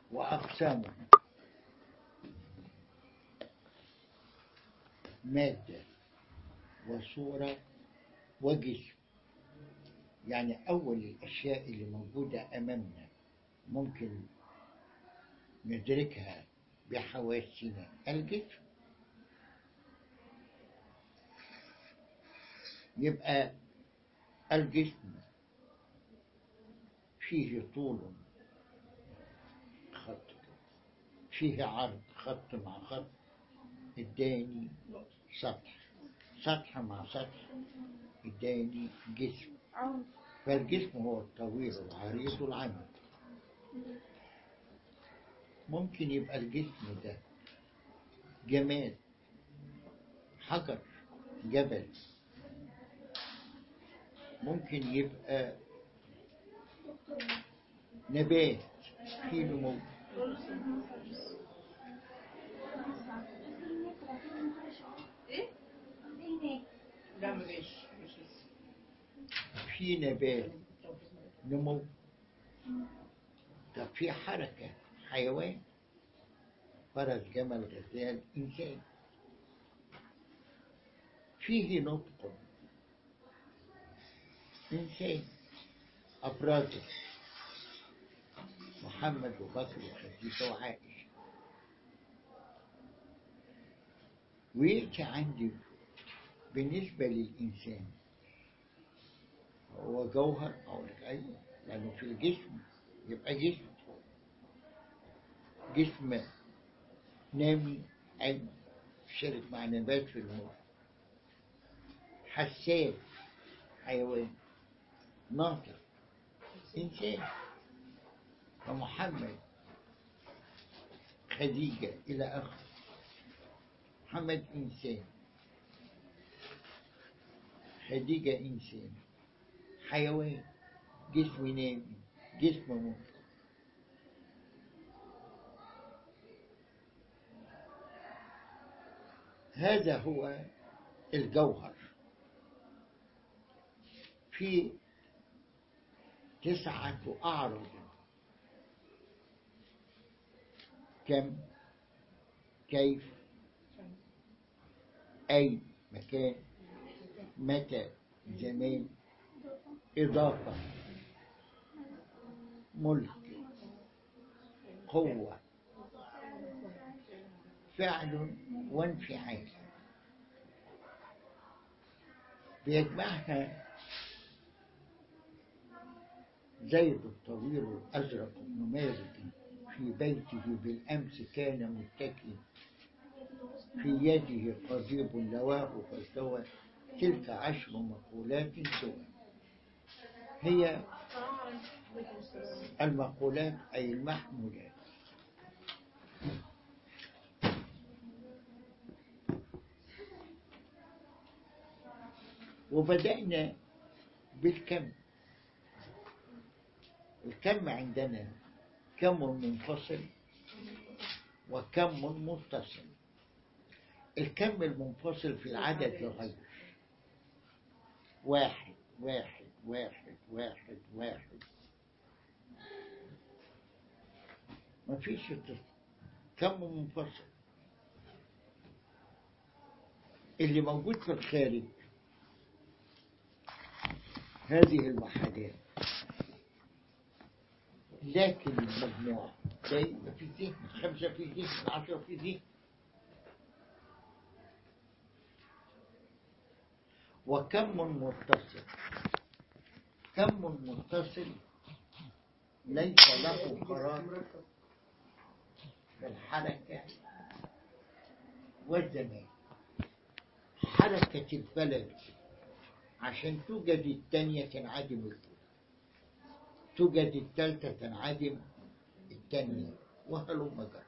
وأقسامه مادة وصورة وجسم يعني أول الأشياء اللي موجودة أمامنا ممكن ندركها بحواسنا الجسم يبقى الجسم فيه طول خط كده. فيه عرض خط مع خط اداني سطح سطح مع سطح اداني جسم عرض فالجسم هو الطويل العريض العميق ممكن يبقى الجسم ده جماد حجر جبل ممكن يبقى نبات في نمو لا مش مش في نبات نمو طب في حركة حيوان فرس جمل غزال إنسان فيه نطق إنسان أفراده محمد وبكر وخديجة وعائشة ويأتي عندي بالنسبة للإنسان هو جوهر أو لك أيوة لأنه في الجسم يبقى جسم جسم نامي أي شارك مع نبات في الموت حساس حيوان ناطق إنسان ومحمد خديجة إلى آخره محمد إنسان خديجة إنسان حيوان جسم نامي جسم موت هذا هو الجوهر في تسعة أعراض كم كيف أي مكان متى زمان إضافة ملك قوة فعل وانفعال بيجمعها زيد الطويل الأزرق بن مالك في بيته بالأمس كان متكئا في يده قضيب لواه فالتوى تلك عشر مقولات سوى هي المقولات أي المحمولات وبدأنا بالكم الكم عندنا كم منفصل وكم متصل الكم المنفصل في العدد يغير واحد واحد واحد واحد واحد ما فيش اتصال. كم منفصل اللي موجود في الخارج هذه الوحدات لكن المجموع زي ما في ذهن خمسة في ذهن عشرة في ذهن وكم متصل كم متصل ليس له قرار بالحركة والزمان حركة البلد عشان توجد الثانية تنعدم الأولى توجد الثالثة تنعدم الثانية وهلم جرى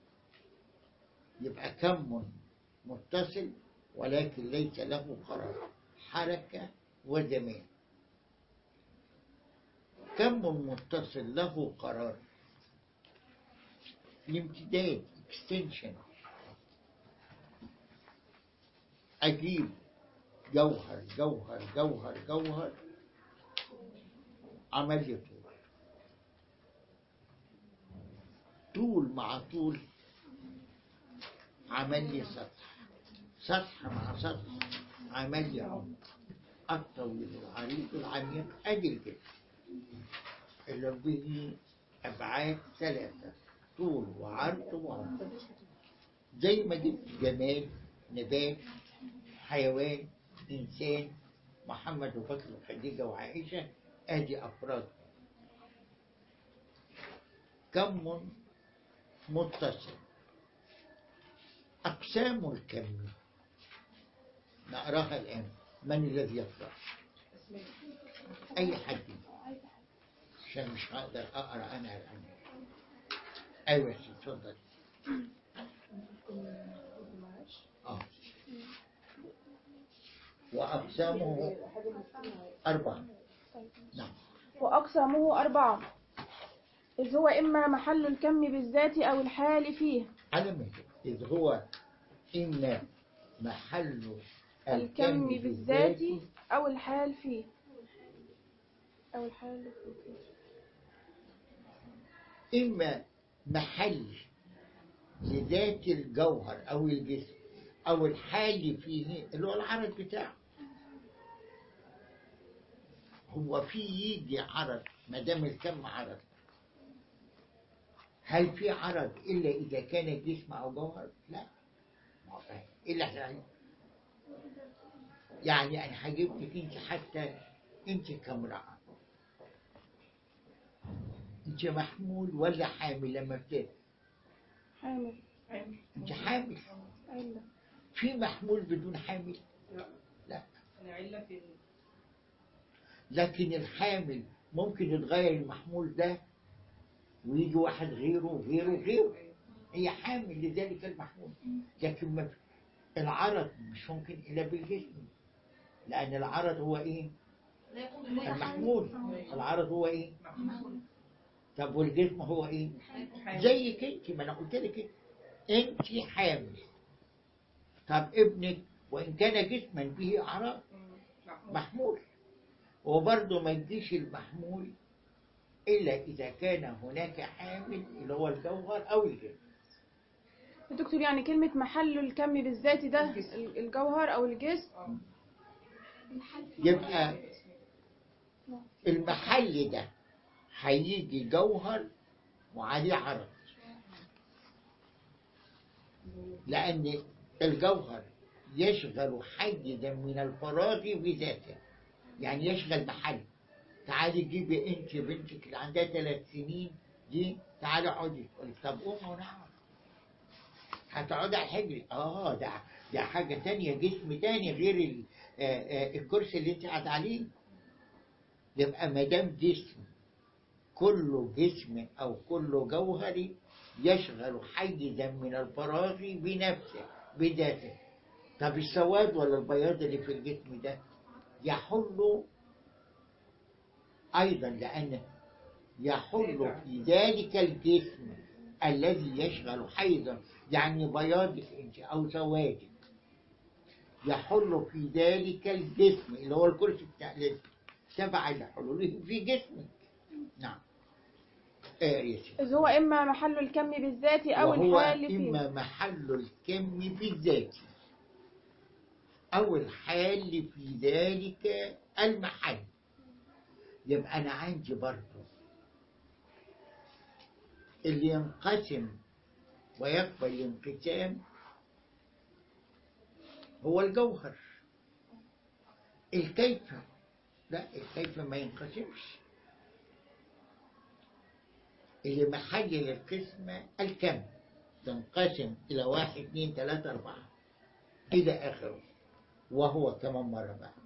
يبقى كم متصل ولكن ليس له قرار حركة وزمان كم متصل له قرار الامتداد extension أجيب جوهر جوهر جوهر جوهر عملية طول طول مع طول عمل لي سطح سطح مع سطح عمل لي عمق الطويل العريض العميق ادي الجسم اللي به ابعاد ثلاثه طول وعرض وعمق زي ما جبت جمال نبات حيوان انسان محمد وبكر وخديجه وعائشه ادي افراد كم متصل أقسام الكم نقراها الآن من الذي يقرأ أي حد عشان مش هقدر أقرأ أنا الآن أيوة يا سيدي، اتفضل آه وأقسامه أربعة نعم وأقسامه أربعة إذ هو إما محل الكم بالذات أو الحال فيه على مهلك إذ هو إما محل الكم بالذات أو الحال فيه أو الحال فيه إما محل لذات الجوهر أو الجسم أو الحال فيه اللي هو العرض بتاعه هو في يجي عرض ما دام الكم عرض هل في عرض إلا إذا كان جسم أو جوهر؟ لا ما هو فاهم. إلا يعني يعني أنا هجيبك أنت حتى أنت كامرأة أنت محمول ولا حامل لما بتبقى حامل أنت حامل علة في محمول بدون حامل لا لا العلة في لكن الحامل ممكن يتغير المحمول ده ويجي واحد غيره وغيره وغيره هي حامل لذلك المحمول لكن ما العرض مش ممكن إلا بالجسم لأن العرض هو إيه؟ المحمول العرض هو إيه؟ طب والجسم هو إيه؟ زيك انت ما انا قلت لك انت حامل طب ابنك وان كان جسما به اعراض محمول وبرضه ما يجيش المحمول الا اذا كان هناك حامل اللي هو الجوهر او الجسم دكتور يعني كلمة محل الكم بالذات ده ال- الجوهر أو الجسم يبقى المحل ده هيجي جوهر وعليه عرض لأن الجوهر يشغل حيزا من الفراغ بذاته يعني يشغل محل تعالي جيبي انت بنتك اللي عندها ثلاث سنين دي تعالي اقعدي تقول لك طب قوم ونعم هتقعدي على الحجر اه ده ده حاجه تانية جسم تاني غير ال- آه، آه، الكرسي اللي انت قاعد عليه يبقى ما دام جسم كل جسم او كل جوهر يشغل حيزا من الفراغ بنفسه بذاته طب السواد ولا البياض اللي في الجسم ده يحل ايضا لان يحل في ذلك الجسم الذي يشغل حيزا يعني بياضك انت او سوادك يحل في ذلك الجسم اللي هو الكرسي بتاع تبع لحلوله في جسمك نعم آه يا سيدي. إذ هو إما محل الكم بالذات أو وهو الحال فيه إما محل الكم بالذات أو الحال في ذلك المحل يبقى أنا عندي برضه اللي ينقسم ويقبل الانقسام هو الجوهر الكيف لا الكيف ما ينقسمش اللي محل للقسمة الكم تنقسم إلى واحد اثنين ثلاثة أربعة إلى آخره وهو كمان مرة بقى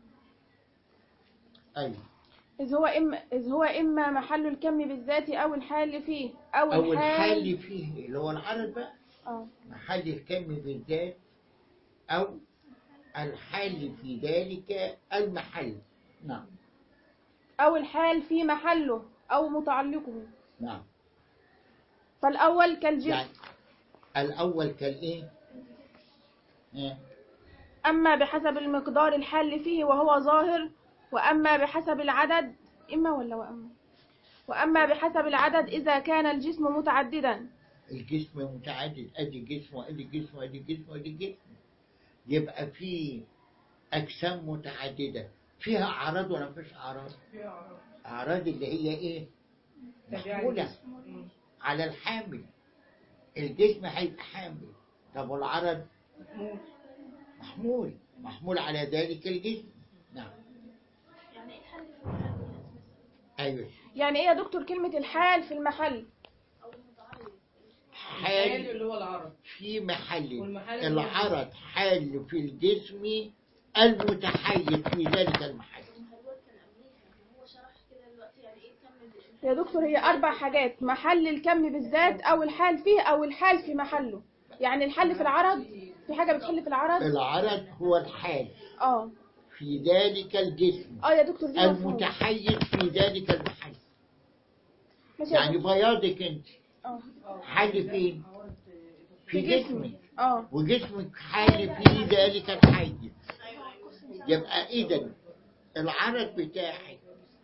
أيوة إذ هو إما إذ هو إما محل الكم بالذات أو الحال فيه أو, أو الحال فيه اللي هو العرض بقى آه. محل الكم بالذات أو الحال في ذلك المحل نعم أو الحال في محله أو متعلقه نعم فالأول كالجسم يعني الأول كالإيه؟ إيه؟ أما بحسب المقدار الحال فيه وهو ظاهر وأما بحسب العدد إما ولا وأما وأما بحسب العدد إذا كان الجسم متعددا الجسم متعدد ادي جسم وادي جسم وادي جسم وادي جسم يبقى في اجسام متعدده فيها اعراض ولا مفيش اعراض فيها أعراض. اعراض اللي هي ايه تبعية محموله الجسم. مم. على الحامل الجسم هيبقى حامل طب والعرض محمول. محمول محمول على ذلك الجسم نعم يعني ايه الحل في المحل ايوه يعني ايه يا دكتور كلمة الحال في المحل او المتعرض الحال حال اللي هو العرض في محل والمحل العرض حال في الجسم المتحيز في ذلك المحل المحلول كان قبليها هو شرح كده دلوقتي يعني ايه كمل يا دكتور هي أربع حاجات محل الكم بالذات أو الحال فيه أو الحال في محله يعني الحل في العرض في حاجة بتحل في العرض العرض هو الحال اه في ذلك الجسم اه يا دكتور دي مفهوم. المتحيز في ذلك المحل ماشي يا يعني دكتور. بياضك انت اه حل فين في جسمك اه وجسمك حال في ذلك الحيز يبقى اذا العرض بتاعك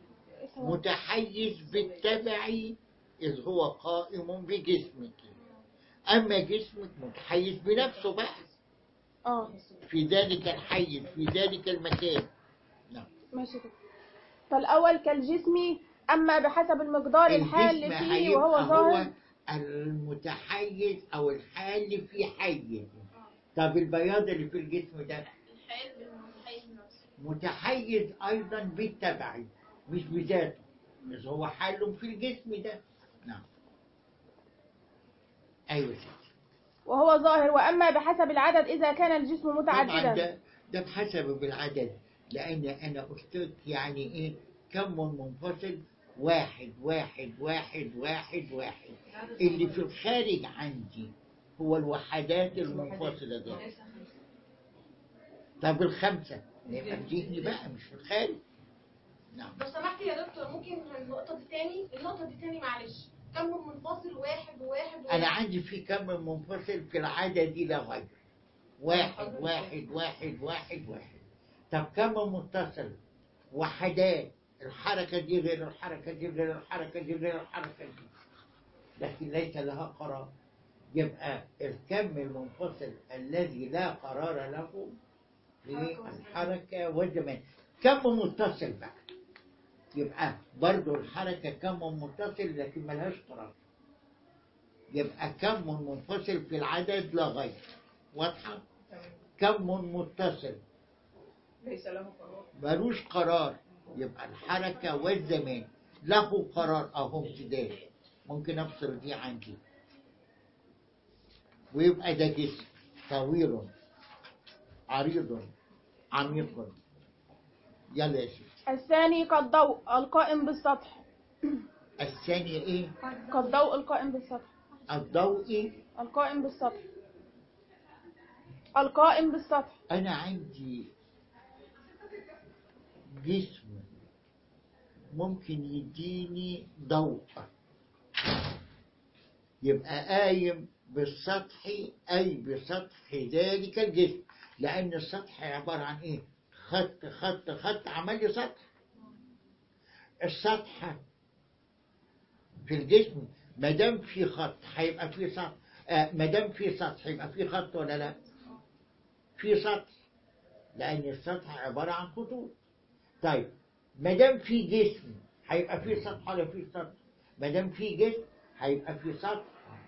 متحيز بالتبع إذ هو قائم بجسمك أما جسمك متحيز بنفسه بقى اه في ذلك الحيز في ذلك المكان نعم ماشي كده فالأول كالجسم أما بحسب المقدار الحال الجسم فيه وهو هيبقى ظاهر هو المتحيز أو الحال في حيز طب البياض اللي في الجسم ده الحال بالمتحيز نفسه متحيز أيضا بالتبع مش بذاته بس هو حال في الجسم ده نعم أيوة سيدي وهو ظاهر وأما بحسب العدد إذا كان الجسم طبعا متعددا ده ده بحسب بالعدد لان انا قلت يعني ايه كم منفصل واحد واحد واحد واحد واحد اللي في الخارج عندي هو الوحدات المنفصلة ده طب الخمسة نبقى في ذهني بقى مش في الخارج نعم لو سمحت يا دكتور ممكن النقطة دي تاني النقطة دي تاني معلش كم منفصل واحد وواحد وواحد أنا عندي في كم منفصل في العدد لا غير واحد واحد واحد واحد واحد طب كم متصل وحدات الحركة دي غير الحركة دي غير الحركة دي غير الحركة دي لكن ليس لها قرار يبقى الكم المنفصل الذي لا قرار له في الحركة والزمان كم متصل بقى يبقى برضو الحركة كم متصل لكن ملهاش قرار يبقى كم منفصل في العدد لا غير واضحة تمام. كم متصل ليس له قرار ملوش قرار يبقى الحركة والزمان له قرار أهو امتداد ممكن أفصل دي عن دي ويبقى ده جسم طويل عريض عميق يلا يا سيدي الثاني كالضوء القائم بالسطح الثاني ايه كالضوء القائم بالسطح الضوئي القائم بالسطح القائم بالسطح انا عندي جسم ممكن يديني ضوء يبقى قايم بالسطح اي بسطح ذلك الجسم لان السطح عباره عن ايه خط خط خط عمل لي سطح السطح في الجسم ما دام في خط هيبقى في سطح آه ما دام في سطح يبقى في خط ولا لا في سطح لأن السطح عبارة عن خطوط طيب ما دام في جسم هيبقى في سطح ولا في سطح ما دام في جسم هيبقى في سطح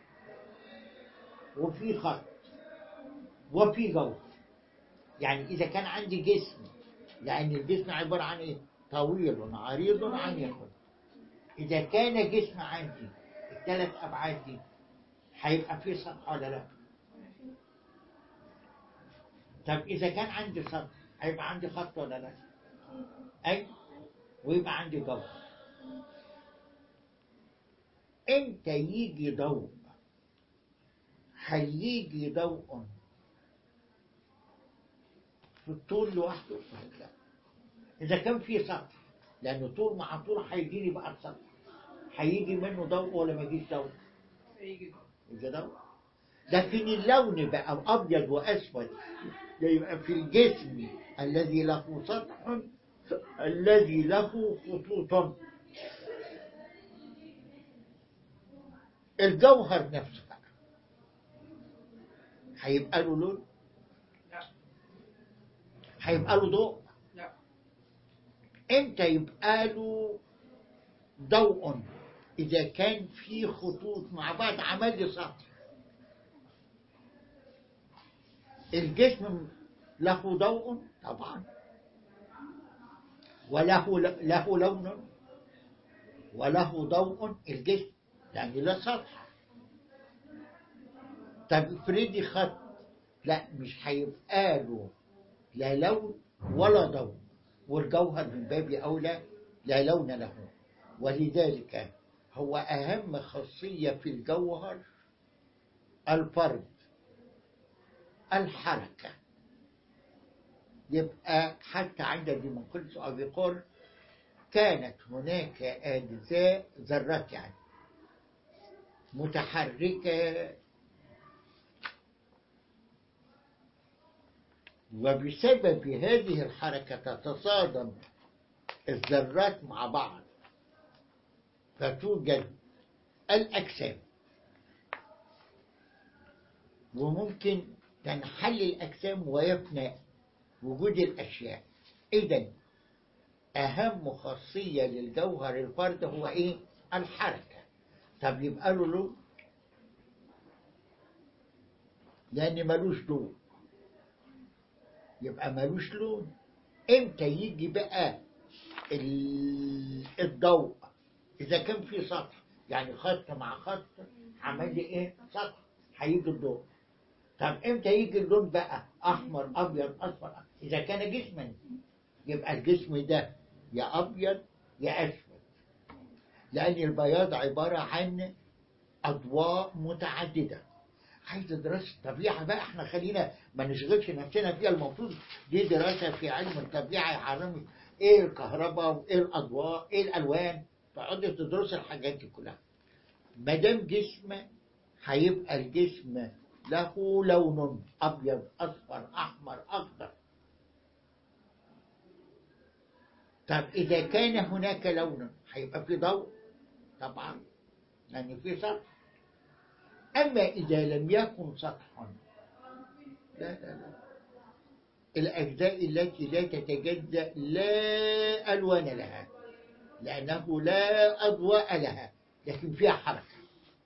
وفي خط وفي جوهر يعني إذا كان عندي جسم لأن الجسم عبارة عن إيه؟ طويل عريض عميق إذا كان جسم عندي الثلاث أبعاد دي هيبقى في سطح ولا لا؟ طب إذا كان عندي سطح هيبقى عندي خط ولا لا؟ أي ويبقى عندي جوهر امتى يجي ضوء هيجي ضوء في الطول لوحده لا إذا كان في سطح لأن طول مع طول هيجيني بقى السطح هيجي منه ضوء ولا ما يجيش ضوء؟ يجي يجي ضوء لكن اللون بقى أبيض وأسود ده يبقى في الجسم الذي له سطح الذي له خطوط الجوهر نفسه بقى هيبقى له لون لا هيبقى له ضوء لا امتى يبقى له ضوء اذا كان في خطوط مع بعض عمل لي سطح الجسم له ضوء طبعا وله له لون وله ضوء الجسم يعني له سطح طب افرضي خط لا مش هيبقى له لا لون ولا ضوء والجوهر من باب أولى لا لون له ولذلك هو أهم خاصية في الجوهر الفرد الحركة يبقى حتى عند ديمقريطس أبي قر كانت هناك أجزاء ذرات يعني متحركة وبسبب هذه الحركة تتصادم الذرات مع بعض فتوجد الأجسام وممكن تنحل الأجسام ويفنى وجود الأشياء إذا أهم خاصية للجوهر الفرد هو إيه؟ الحركة طب يبقى له لون لأن ملوش ضوء يبقى ملوش لون امتى يجي بقى ال- الضوء اذا كان في سطح يعني خط مع خط عمل لي ايه سطح هيجي الضوء طب امتى يجي اللون بقى احمر ابيض اصفر اذا كان جسما يبقى الجسم ده يا ابيض يا اسود لان البياض عباره عن اضواء متعدده عايز دراسة طبيعة بقى احنا خلينا ما نشغلش نفسنا فيها المفروض دي دراسة في علم الطبيعة يعلمك ايه الكهرباء وايه الاضواء ايه الالوان تقعدوا تدرسوا الحاجات دي كلها ما دام جسم هيبقى الجسم له لون ابيض اصفر احمر اخضر طب اذا كان هناك لون هيبقى في ضوء طبعا لان في سطح أما إذا لم يكن سطحا لا لا لا الأجزاء التي لا تتجزأ لا ألوان لها لأنه لا أضواء لها لكن فيها حركة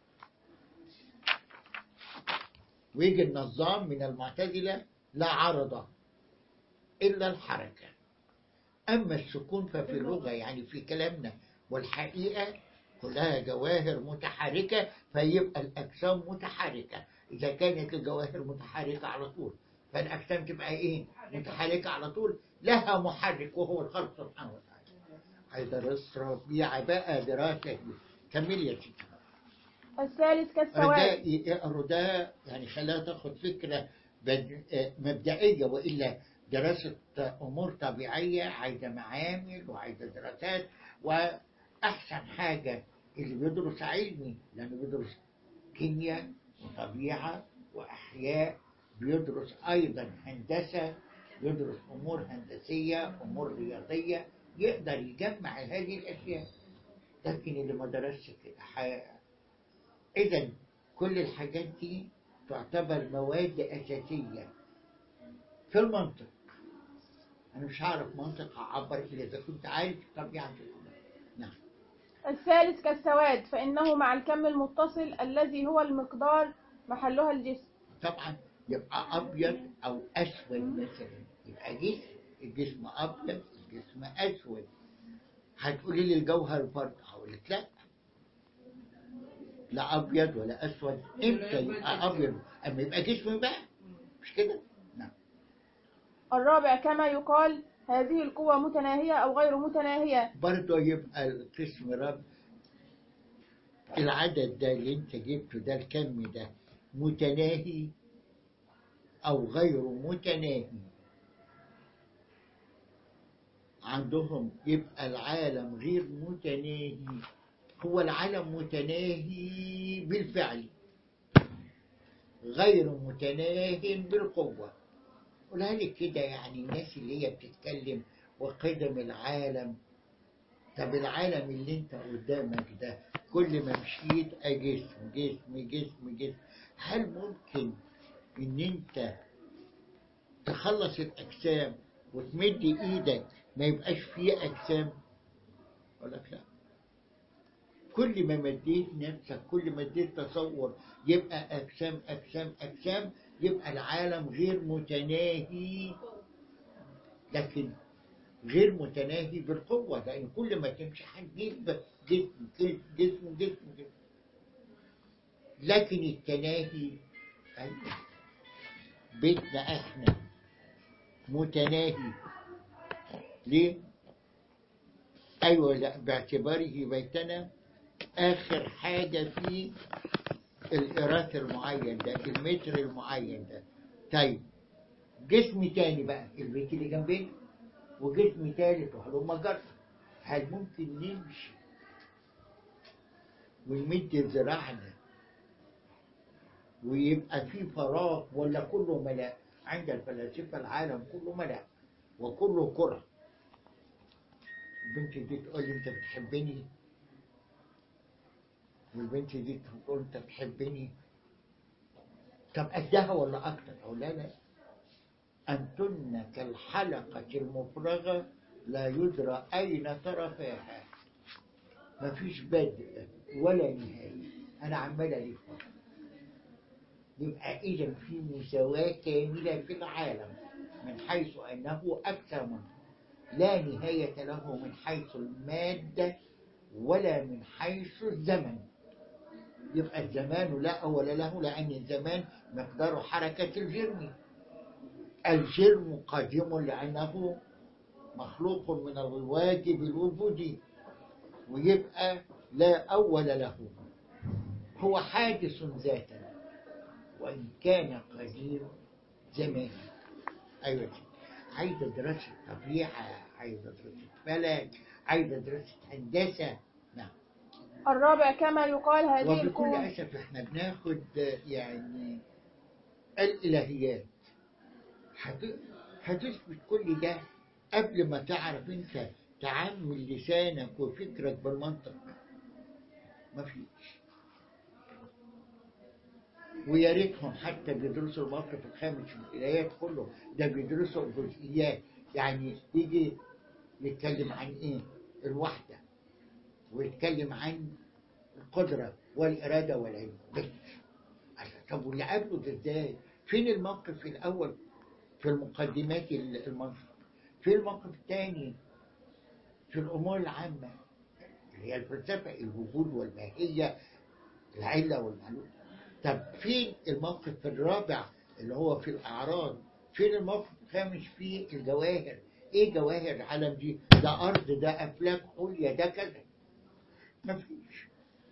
ويجي النظام من المعتزلة لا عرض إلا الحركة أما السكون ففي اللغة يعني في كلامنا والحقيقة كلها جواهر متحركة فيبقى الأجسام متحركة إذا كانت الجواهر متحركة على طول فالأجسام تبقى إيه؟ متحركة على طول لها محرك وهو الخلق سبحانه وتعالى هيدرس ربيع بقى دراسة كمل يا سيدي الثالث كالسواد اقروا ده يعني خلاها تاخد فكرة بد- مبدئية وإلا دراسة أمور طبيعية عايزة معامل وعايزة دراسات وأحسن حاجة اللي بيدرس علمي لأنه بيدرس كيمياء وطبيعة وأحياء بيدرس أيضا هندسة يدرس أمور هندسية أمور رياضية يقدر يجمع هذه الأشياء لكن اللي ما درسش كده ح- إذا كل الحاجات دي تعتبر مواد أساسية في المنطق أنا مش هعرف منطق أعبر إلا إذا كنت عارف الطبيعة دي كلها. نعم الثالث كالسواد فإنه مع الكم المتصل الذي هو المقدار محلها الجسم طبعا يبقى أبيض أو أسود مثلا يبقى جسم الجسم أبيض الجسم أسود هتقولي لي الجوهر فرد هقول لك لا لا أبيض ولا أسود إمتى يبقى أبيض أما يبقى جسم بقى مش كده؟ نعم الرابع كما يقال هذه القوة متناهية أو غير متناهية برضه يبقى القسم رب العدد ده اللي انت جبته ده الكم ده متناهي او غير متناهي عندهم يبقى العالم غير متناهي هو العالم متناهي بالفعل غير متناهي بالقوة قولها لك كده يعني الناس اللي هي بتتكلم وقدم العالم طب العالم اللي انت قدامك ده كل ما مشيت جسم جسم جسم جسم هل ممكن ان انت تخلص الاجسام وتمد ايدك ما يبقاش فيه اجسام اقول لك لا كل ما مديت نفسك كل ما اديت تصور يبقى اجسام اجسام اجسام يبقى العالم غير متناهي لكن غير متناهي بالقوة لأن كل ما تمشي هتجيب جسم جسم جسم جسم جسم لكن التناهي أيوة بيتنا احنا متناهي ليه؟ أيوة لا باعتباره بيتنا آخر حاجة فيه الإيرات المعين ده المتر المعين ده طيب جسم تاني بقى البيت اللي جنبنا وجسم تالت وهلم جرة هل ممكن نمشي ونمد ذراعنا ويبقى في فراغ ولا كله ملاء عند الفلاسفة العالم كله ملاء وكله كرة البنت دي تقول لي انت بتحبني والبنت دي تقول انت بتحبني طب قدها ولا اكتر اقول لها لا انتن كالحلقة المفرغة لا يدرى اين طرفاها مفيش بدء ولا نهاية انا عمال الف يبقى اذا في مساواة كاملة في العالم من حيث انه اكثر منه لا نهاية له من حيث المادة ولا من حيث الزمن يبقى الزمان لا أول له لأن الزمان مقدار حركة الجرم الجرم قديم لأنه مخلوق من الواجب الوجودي ويبقى لا أول له هو حادث ذاتا وإن كان قديم زمانا أيوة عايزة دراسة طبيعة عايزة دراسة فلك عايزة دراسة هندسة نعم الرابع كما يقال هذه وبكل القوة أسف احنا بناخد يعني الإلهيات هت- هتثبت كل ده قبل ما تعرف انت تعامل لسانك وفكرك بالمنطق مفيش ويا ريتهم حتى بيدرسوا الموقف الخامس في الآيات كله ده بيدرسوا الجزئيات يعني يجي يتكلم عن ايه الوحدة ويتكلم عن القدرة والإرادة والعلم بس طب واللي قبله ده ازاي فين الموقف الأول في المقدمات المنطق في الموقف الثاني في الأمور العامة اللي هي الفلسفة الوجود والماهية العلة والمعلومة طب فين الموقف الرابع اللي هو في الأعراض فين الموقف الخامس في الجواهر ايه جواهر العالم دي ده أرض ده أفلاك عليا ده كذا مفيش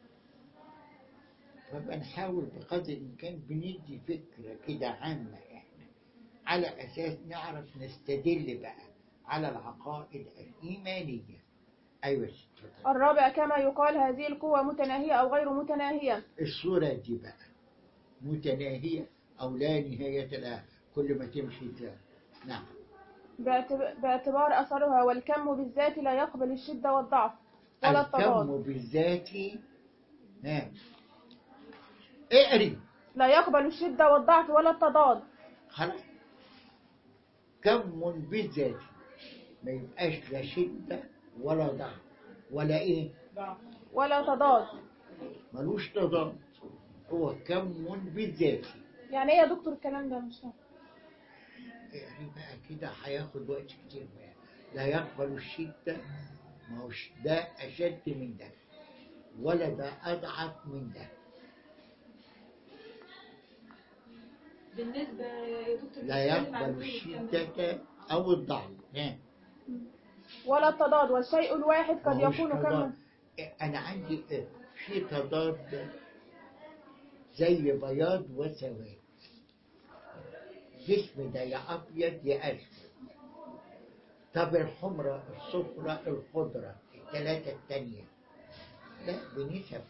فبنحاول بقدر الإمكان بندي فكرة كده عامة إحنا على أساس نعرف نستدل بقى على العقائد الإيمانية أيوة يا ست فضل. الرابع كما يقال هذه القوة متناهية أو غير متناهية الصورة دي بقى متناهية أو لا نهاية لها كل ما تمشي ده نعم باعتب- باعتبار أثرها والكم بالذات لا يقبل الشدة والضعف ولا التضاد الكم بالذات نعم اقري لا يقبل الشدة والضعف ولا التضاد خلاص كم بالذات ما يبقاش لا شدة ولا ضعف ولا ايه ولا تضاد ملوش تضاد هو كم بالذات يعني ايه يا دكتور الكلام ده مش فاهم يعني بقى كده هياخد وقت كتير بقى لا يقبل الشدة ما هوش ده أشد من ده ولا ده أضعف من ده بالنسبة يا دكتور لا بتتكلم عن يقبل إيه الكلام الشدة أو الضعف نعم ولا التضاد والشيء الواحد قد ما هوش يكون تضاد. كما أنا عندي إيه؟ في تضاد زي بياض وسواد جسم ده يا أبيض يا أسود طب الحمرة الصفرة الخضرة الثلاثة التانية لا بنسب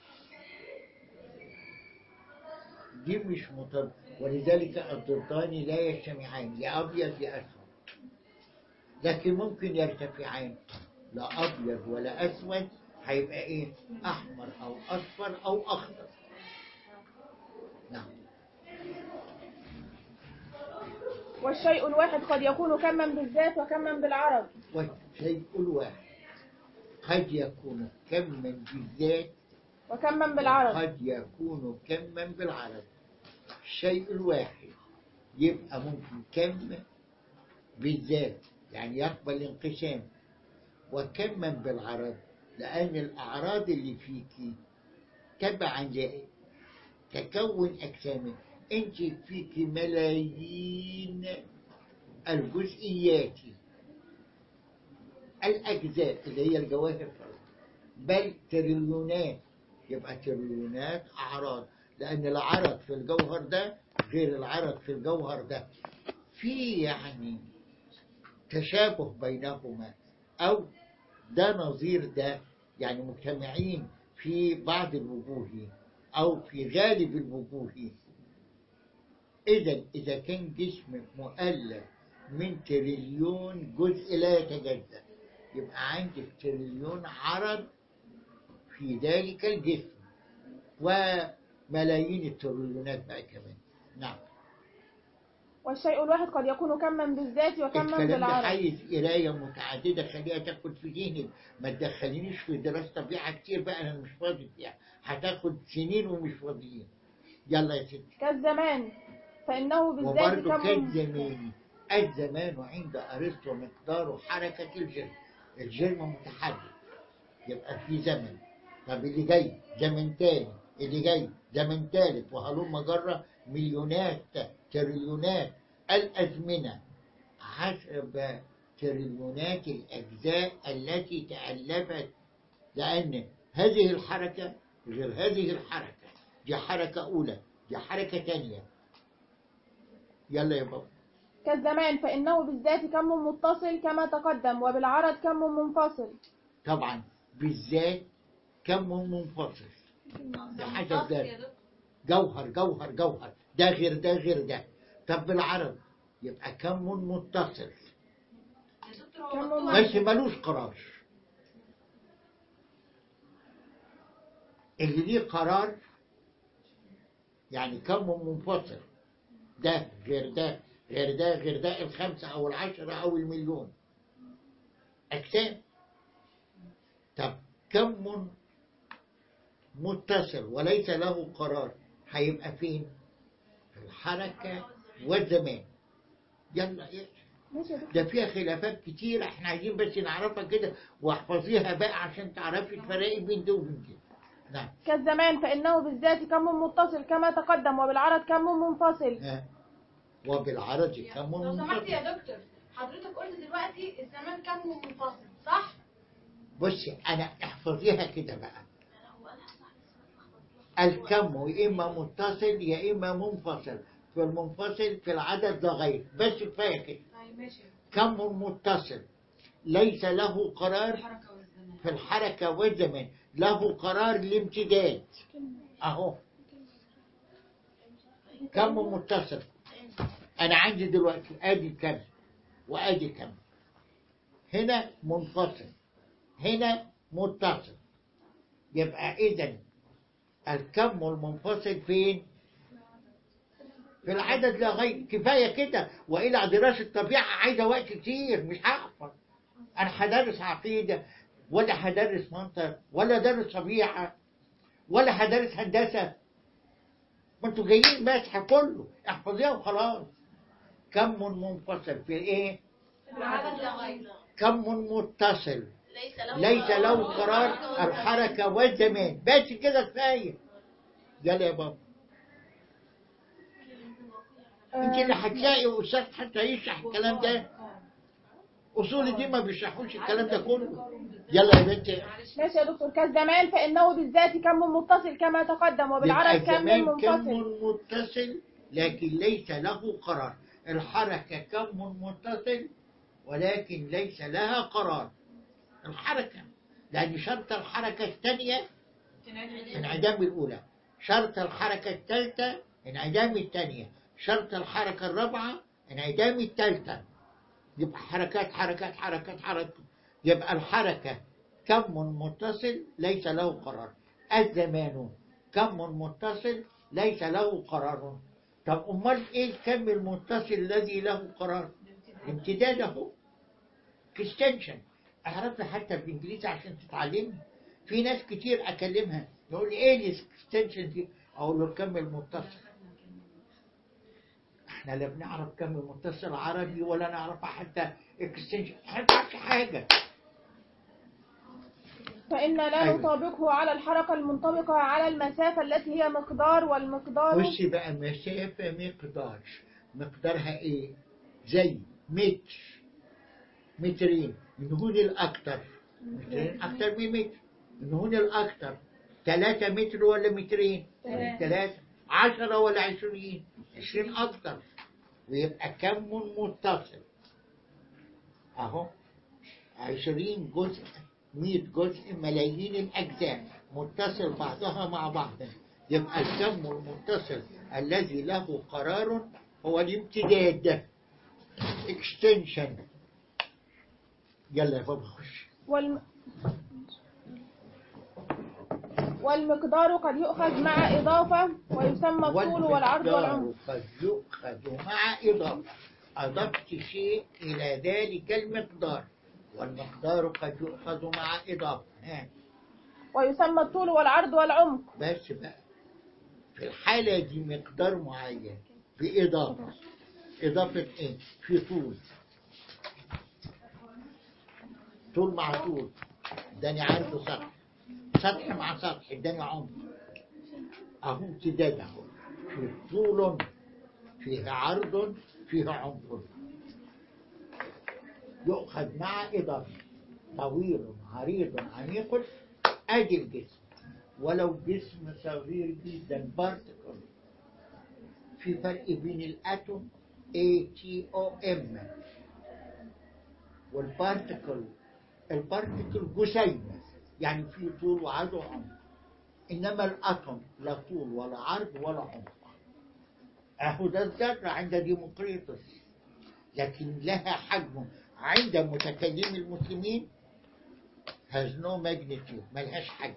دي مش مطابقة ولذلك الضدان لا يجتمعان يا أبيض يا أسود لكن ممكن يرتفعان لا أبيض ولا أسود هيبقى إيه أحمر أو أصفر أو أخضر نعم والشيء الواحد قد يكون كما بالذات وكما بالعرض والشيء الواحد قد يكون كما بالذات وكما بالعرض قد يكون كما بالعرض الشيء الواحد يبقى ممكن كم بالذات يعني يقبل الانقسام وكما بالعرض لأن الأعراض اللي فيكي تبعا لتكون أجسامك أنت فيك ملايين الجزئيات الأجزاء اللي هي الجواهر بل تريليونات يبقى تريليونات أعراض لأن العرض في الجوهر ده غير العرض في الجوهر ده في يعني تشابه بينهما أو ده نظير ده يعني مجتمعين في بعض الوجوه أو في غالب الوجوه إذا إذا كان جسم مؤلف من تريليون جزء لا يتجزأ يبقى عندك تريليون عرض في ذلك الجسم وملايين التريليونات بقى كمان نعم والشيء الواحد قد يكون كما بالذات وكما الكلام ده بالعرض عايز قرايه متعدده خليها تاخد في ذهنك ما تدخلينيش في دراسه طبيعه كتير بقى انا مش فاضي فيها هتاخد سنين ومش فاضيين يلا يا ستي كالزمان فإنه بالذات وبرضه كان كم زماني الزمان عند ارسطو مقداره حركه الجسم الجسم متحرك يبقى في زمن طب اللي جاي زمن تاني اللي جاي زمن تالت وهلم جرة مليونات تريليونات الأزمنة حسب تريليونات الأجزاء التي تألفت لأن هذه الحركة غير هذه الحركة دي حركة أولى دي حركة تانية يلا يا بابا كالزمان فإنه بالذات كم متصل كما تقدم وبالعرض كم منفصل طبعا بالذات كم منفصل بحسب منفصل يا ذلك دكتور. جوهر جوهر جوهر ده غير ده غير ده طب بالعرض يبقى كم متصل يا دكتور هو كم مكتوب مرة؟ بس ملوش قرار اللي ليه قرار يعني كم منفصل ده غير ده غير ده غير ده الخمسة أو العشرة أو المليون أجسام طب كم متصل وليس له قرار هيبقى فين؟ في الحركة والزمان يلا يلا ماشي يا دكتور ده فيها خلافات كتير احنا عايزين بس نعرفها كده واحفظيها بقى عشان تعرفي تفرقي بين ده وبين ده نعم كالزمان فإنه بالذات كم متصل كما تقدم وبالعرض كم منفصل ها. وبالعرض كم لو سمحت منفصل يا دكتور حضرتك قلت دلوقتي الزمان كم منفصل صح؟ بصي انا احفظيها كده بقى هو انا صاحبي الكم يا اما متصل يا اما منفصل في المنفصل في العدد لا غير بس كفايه كده طيب ماشي كم متصل ليس له قرار الحركة والزمان في الحركة والزمان له قرار الامتداد اهو كم متصل انا عندي دلوقتي ادي كم وادي كم هنا منفصل هنا متصل يبقى اذا الكم المنفصل فين في العدد لا غير كفايه كده والى دراسه الطبيعه عايزه وقت كتير مش هحفظ انا هدرس عقيده ولا هدرس منطق ولا درس طبيعه ولا هدرس هندسه ما انتوا جايين مسح كله احفظيها وخلاص كم منفصل في ايه العدد لا غير كم متصل ليس له ليس له قرار الحركة والزمان بس كده كفاية يلا يا بابا انت اللي هتلاقي استاذ حتى يشرح الكلام ده اصول الدين ما بيشرحوش الكلام ده كله يلا يا بنتي ماشي يا دكتور كالزمان فإنه بالذات كم متصل كما تقدم وبالعرض يبقى كم الزمان كم منفصل متصل لكن ليس له قرار الحركة كم متصل ولكن ليس لها قرار الحركة لأن شرط الحركة الثانية انعدام الأولى شرط الحركة الثالثة انعدام الثانية شرط الحركة الرابعة انعدام الثالثة يبقى حركات حركات حركات حركات يبقى الحركة كم متصل ليس له قرار الزمان كم متصل ليس له قرار طب امال ايه الكم المتصل الذي له قرار امتداد اهو اكستنشن اعرفها حتى بالانجليزي عشان تتعلمي في ناس كتير اكلمها يقول لي ايه الاكستنشن دي اقول له الكم المتصل احنا لا بنعرف كم متصل عربي ولا نعرف حتى اكستنشن احنا ما بنعرفش حاجه فإن لا أيوة. نطابقه على الحركة المنطبقة على المسافة التي هي مقدار والمقدار بصي بقى مسافة مقدار مقدارها ايه زي متر مترين من هون الأكتر مترين أكتر من متر من هون الأكتر ثلاثة متر ولا مترين تلاتة. ثلاثة عشرة ولا عشرين عشرين أكتر ويبقى كم متصل أهو عشرين جزء مئة جزء ملايين الأجزاء متصل بعضها مع بعض يبقى الكم المتصل الذي له قرار هو الامتداد extension يلا يا بابا خش والم... والمقدار قد يؤخذ مع إضافة ويسمى الطول والعرض والعمق والمقدار قد يؤخذ مع إضافة أضفت شيء إلى ذلك المقدار والمقدار قد يؤخذ مع إضافة ها. ويسمى الطول والعرض والعمق بس بقى في الحالة دي مقدار معين بإضافة إضافة إيه؟ في طول طول مع طول اداني عرض سطح سطح مع سطح اداني عمق أهو امتداد أهو في طول فيه عرض فيه عمق يؤخذ مع إضافة طويل عريض عميق أدي الجسم ولو جسم صغير جدا بارتكل في فرق بين الاتوم A T O M والبارتكل البارتكل جسيمة يعني في طول وعرض وعمق انما الاتوم لا طول ولا عرض ولا عمق اهو ده الذرة عند ديمقريطس لكن لها حجم عند متكلمي المسلمين has no magnitude ملهاش حجم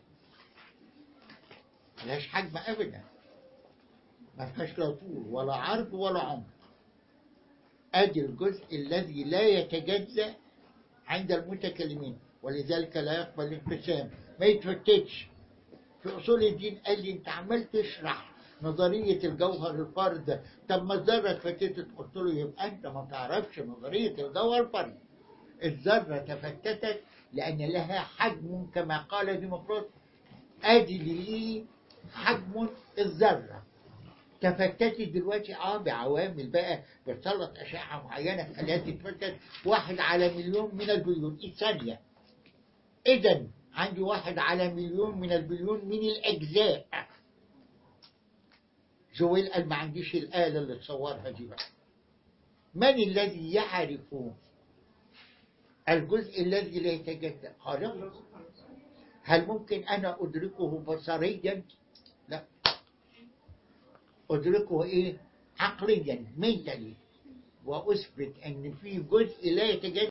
ملهاش حجم ابدا ملهاش لا طول ولا عرض ولا عمق ادي الجزء الذي لا يتجزا عند المتكلمين ولذلك لا يقبل الانقسام ما يتفتتش في اصول الدين قال لي انت عمال تشرح نظرية الجوهر الفرد طب ما الذرة اتفتتت قلت له يبقى انت ما تعرفش نظرية الجوهر الفرد الذرة تفتتت لأن لها حجم كما قال ديمقراط ادي لي حجم الذرة تفتتت دلوقتي اه بعوامل بقى بتسلط اشعه معينه خلاها تتفتت واحد على مليون من البليون الثانيه اذا عندي واحد على مليون من البليون من الاجزاء جويل قال ما عنديش الاله اللي تصورها دي بقى من الذي يعرف الجزء الذي لا يتجزا خالق هل ممكن انا ادركه بصريا لا أدركه إيه عقليا منتلي وأثبت أن في جزء لا يتجزأ